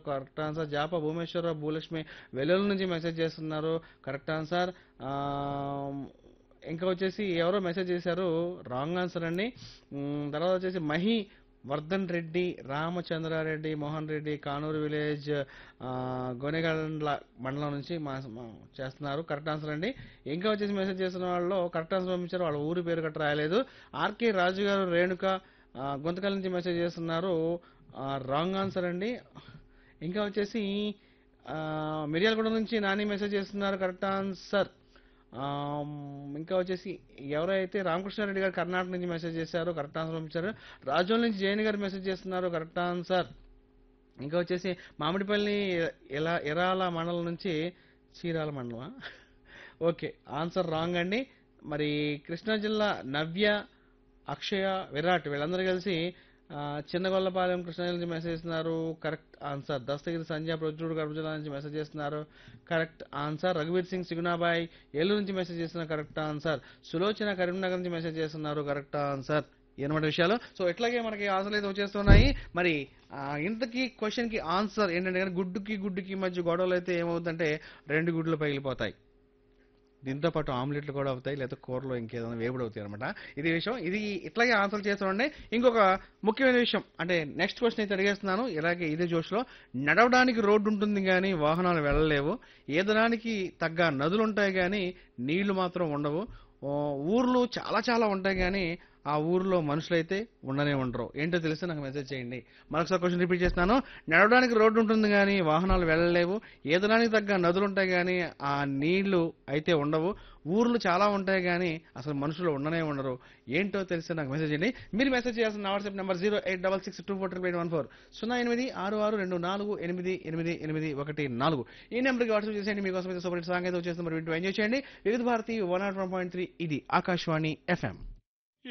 correct answer జాప భూమేశ్వరరావు భూలక్ష్మి వెల్లుల నుంచి message చేస్తున్నారు కరెక్ట్ ఆన్సర్ ఆ, ఇంకా వచ్చేసి ఎవరో మెసేజ్ చేశారు రాంగ్ ఆన్సర్ అండి మ్, తర్వాత వచ్చేసి మహి వర్ధన్ రెడ్డి రామచంద్రారెడ్డి మోహన్ రెడ్డి కానూరు విలేజ్ ఆ, గోనెగండ్ల మండలం నుంచి మా మా- చేస్తున్నారు కరెక్ట్ ఆన్సర్ అండి ఇంకా వచ్చేసి మెసేజ్ చేస్తున్న వాళ్ళు కరెక్ట్ ఆన్సర్ పంపించారు వాళ్ళ ఊరి పేరు గట్రా రాయలేదు ఆర్కే రాజు గారు రేణుక ఆ, గుంతకల్ నుంచి మెసేజ్ చేస్తున్నారు రాంగ్ ఆన్సర్ అండి ఇంకా వచ్చేసి ఆ, మిర్యాలగూడ నుంచి నాని మెసేజ్ చేస్తున్నారు కరెక్ట్ ఆన్సర్ ఆమ్, ఇంకా వచ్చేసి ఎవరైతే రామకృష్ణారెడ్డి గారు కర్ణాటక నుంచి మెసేజ్ చేశారో కరెక్ట్ ఆన్సర్ పంపించారు రాజోల్ నుంచి జైన్ గారు మెసేజ్ చేస్తున్నారు కరెక్ట్ ఆన్సర్ ఇంకా వచ్చేసి మామిడిపల్లి ఎలా ఎరాల మండలం నుంచి చీరాల మండలమా ఓకే ఆన్సర్ రాంగ్ అండి మరి కృష్ణా జిల్లా నవ్య అక్షయ విరాట్ వీళ్ళందరూ కలిసి ఆ, చిన్నగొల్లపాలెం కృష్ణా జిల్లా నుంచి మెసేజ్ చేస్తున్నారు కరెక్ట్ ఆన్సర్ దస్తగిరి సంజయ్ ప్రొద్దుడు కడప జిల్లా నుంచి మెసేజ్ చేస్తున్నారు కరెక్ట్ ఆన్సర్ రఘువీర్ సింగ్ సిగునాబాయ్ ఏలూరు నుంచి మెసేజ్ చేస్తున్నారు కరెక్ట్ ఆన్సర్ సులోచన కరీంనగర్ నుంచి మెసేజ్ చేస్తున్నారు కరెక్ట్ ఆన్సర్ ఎనమాట విషయాలు సో ఇట్లాగే మనకి ఆన్సర్లు అయితే వచ్చేస్తున్నాయి మరి ఆ, ఇంతకీ క్వశ్చన్ కి ఆన్సర్ ఏంటంటే కనుక గుడ్డుకి గుడ్డుకి మధ్య గొడవలు అయితే ఏమవుతుందంటే రెండు గుడ్లు పగిలిపోతాయి దీంతో పాటు ఆమ్లెట్లు కూడా అవుతాయి లేదా కూరలో ఇంకేదైనా వేపుడు అవుతాయి అనమాట ఇది విషయం ఇది ఇట్లాగే ఆన్సర్ చేస్తుండే ఇంకొక ముఖ్యమైన విషయం అంటే నెక్స్ట్ క్వశ్చన్ అయితే అడిగేస్తున్నాను ఇలాగే ఇదే జోష్లో నడవడానికి రోడ్డు ఉంటుంది కానీ వాహనాలు వెళ్ళలేవు ఏదడానికి తగ్గ నదులు ఉంటాయి కానీ నీళ్లు మాత్రం ఉండవు ఓ, ఊర్లు చాలా చాలా ఉంటాయి కానీ ఆ ఊర్లో మనుషులైతే ఉండనే ఉండరు ఏంటో తెలిస్తే నాకు మెసేజ్ చేయండి మరొకసారి క్వశ్చన్ రిపీట్ చేస్తున్నాను నడవడానికి రోడ్డు ఉంటుంది కానీ వాహనాలు వెళ్ళలేవు ఏదడానికి తగ్గ నదులు ఉంటాయి కానీ ఆ నీళ్లు అయితే ఉండవు ఊర్లు చాలా ఉంటాయి కానీ అసలు మనుషులు ఉండనే ఉండరు ఏంటో తెలిస్తే నాకు మెసేజ్ చేయండి మీరు మెసేజ్ చేయాల్సిన WhatsApp number zero eight double six two four triple eight one four సున్నా ఎనిమిది ఆరు ఆరు రెండు నాలుగు ఎనిమిది ఎనిమిది ఎనిమిది ఒకటి నాలుగు ఈ నెంబర్కి వాట్సాప్ చేసేయండి మీకోసం అయితే సూపర్ హిట్ సాంగ్ అయితే వచ్చేస్తుంది మరి వింటూ ఎంజాయ్ చేయండి Vividh Bharati one naught one point three ఇది ఆకాశవాణి ఎఫ్ఎం